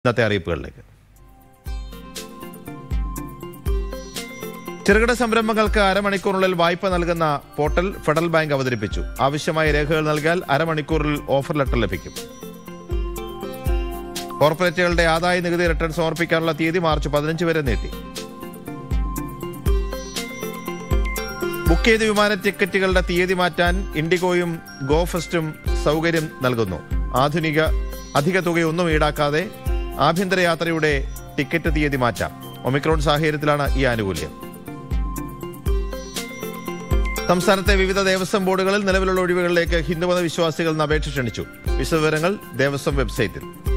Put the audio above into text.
ഇന്നത്തെ അറിയിപ്പുകളിലേക്ക് ചെറുകിട സംരംഭങ്ങൾക്ക് അരമണിക്കൂറിനുള്ളിൽ വായ്പ നൽകുന്ന പോർട്ടൽ ഫെഡറൽ ബാങ്ക് അവതരിപ്പിച്ചു ആവശ്യമായ രേഖകൾ നൽകിയാൽ അരമണിക്കൂറിൽ ഓഫർ ലെറ്റർ ലഭിക്കും കോർപ്പറേറ്റുകളുടെ ആദായ നികുതി റിട്ടേൺ സമർപ്പിക്കാനുള്ള തീയതി മാർച്ച് പതിനഞ്ച് വരെ നീട്ടി ബുക്ക് ചെയ്ത വിമാന ടിക്കറ്റുകളുടെ തീയതി മാറ്റാൻ ഇൻഡിഗോയും ഗോഫസ്റ്റും സൗകര്യം നൽകുന്നു ആധുനിക അധിക തുകയൊന്നും ഈടാക്കാതെ ആഭ്യന്തര യാത്രയുടെ ടിക്കറ്റ് തീയതി മാറ്റാം ഒമിക്രോൺ സാഹചര്യത്തിലാണ് ഈ ആനുകൂല്യം സംസ്ഥാനത്തെ വിവിധ ദേവസ്വം ബോർഡുകളിൽ നിലവിലുള്ള ഒഴിവുകളിലേക്ക് ഹിന്ദുമത വിശ്വാസികൾ നിന്ന് അപേക്ഷ ക്ഷണിച്ചു വിശദവിവരങ്ങൾ ദേവസ്വം വെബ്സൈറ്റിൽ